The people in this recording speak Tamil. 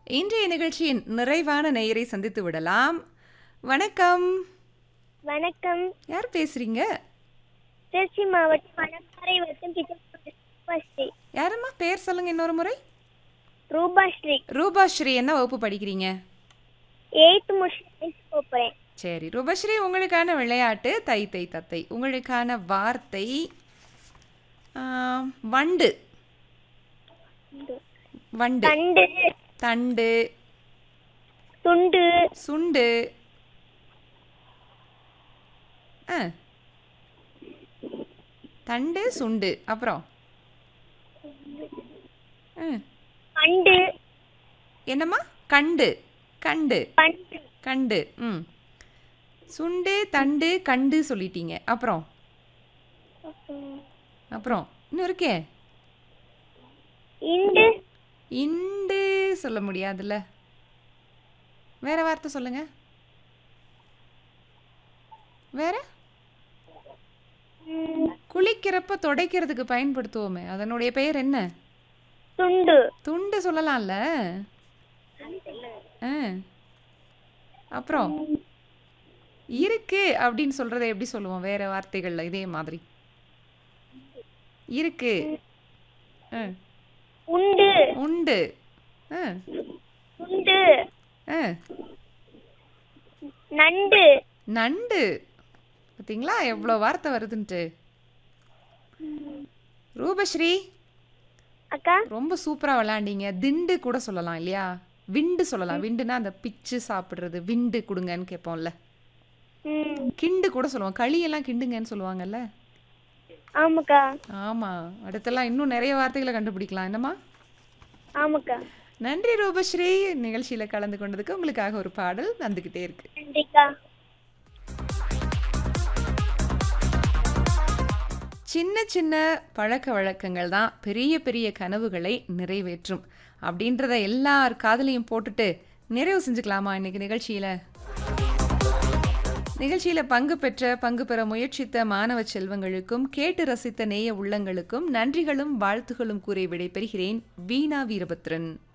இன்றைய நிகழ்ச்சியின் நிறைவான நேயரை சந்தித்து விடலாம் வணக்கம் வணக்கம் யார் பேசுறீங்க திருச்சி மாவட்டம் மணப்பாறை வட்டம் பிச்சை ரூபாஸ்ரீ யாரும்மா பேர் சொல்லுங்க இன்னொரு முறை ரூபாஸ்ரீ ரூபாஸ்ரீ என்ன வகுப்பு படிக்கிறீங்க எயித்து முடிச்சு போகிறேன் சரி ரூபஸ்ரீ உங்களுக்கான விளையாட்டு தை தை தத்தை உங்களுக்கான வார்த்தை ஆம், வண்டு வண்டு தண்டு தண்டு துண்டு சுண்டு ஆ தண்டு சுண்டு அப்புறம் ஆ, பண்டு என்னம்மா கண்டு கண்டு பண்டு கண்டு ம் சுண்டு தண்டு கண்டு சொல்லிட்டீங்க அப்புறம் அப்புறம் இன்னும் இருக்கே இண்டு இண்டு சொல்ல முடியாதுல்ல வேற வார்த்தை சொல்லுங்க வேற ம், குளிக்கிறப்ப துடைக்கிறதுக்கு பயன்படுத்துவோமே அதனுடைய பெயர் என்ன துண்டு துண்டு சொல்லலாம்ல ஆ அப்புறம் இருக்கு அப்படின்னு சொல்றதை எப்படி சொல்லுவோம் வேற வார்த்தைகள்ல இதே மாதிரி இருக்கு ஆ உண்டு உண்டு ஆ உண்டு ஆ நண்டு நண்டு பார்த்தீங்களா எவ்வளோ வார்த்தை வருதுன்ட்டு ரூபஸ்ரீ அக்கா ரொம்ப சூப்பராக விளாண்டீங்க திண்டு கூட சொல்லலாம் இல்லையா விண்டு சொல்லலாம் விண்டுனா அந்த பிச்சு சாப்பிட்றது விண்டு கொடுங்கன்னு கேட்போம்ல ம் கிண்டு கூட சொல்லுவோம் களியெல்லாம் கிண்டுங்கன்னு சொல்லுவாங்கல்ல ஆமாக்கா ஆமாம் அடுத்தெல்லாம் இன்னும் நிறைய வார்த்தைகளை கண்டுபிடிக்கலாம் என்னம்மா ஆமாக்கா நன்றி ரூபஸ்ரீ நிகழ்ச்சியில் கலந்து கொண்டதுக்கு உங்களுக்காக ஒரு பாடல் வந்துக்கிட்டே இருக்கு நன்றிக்கா சின்ன சின்ன பழக்க வழக்கங்கள் தான் பெரிய பெரிய கனவுகளை நிறைவேற்றும் அப்படின்றத எல்லார் காதலையும் போட்டுட்டு நிறைவு செஞ்சுக்கலாமா இன்னைக்கு நிகழ்ச்சியில் நிகழ்ச்சியில் பங்கு பெற்ற பங்கு பெற முயற்சித்த மாணவ செல்வங்களுக்கும் கேட்டு ரசித்த நேய உள்ளங்களுக்கும் நன்றிகளும் வாழ்த்துகளும் கூறி விடைபெறுகிறேன் வீணா வீரபத்ரன்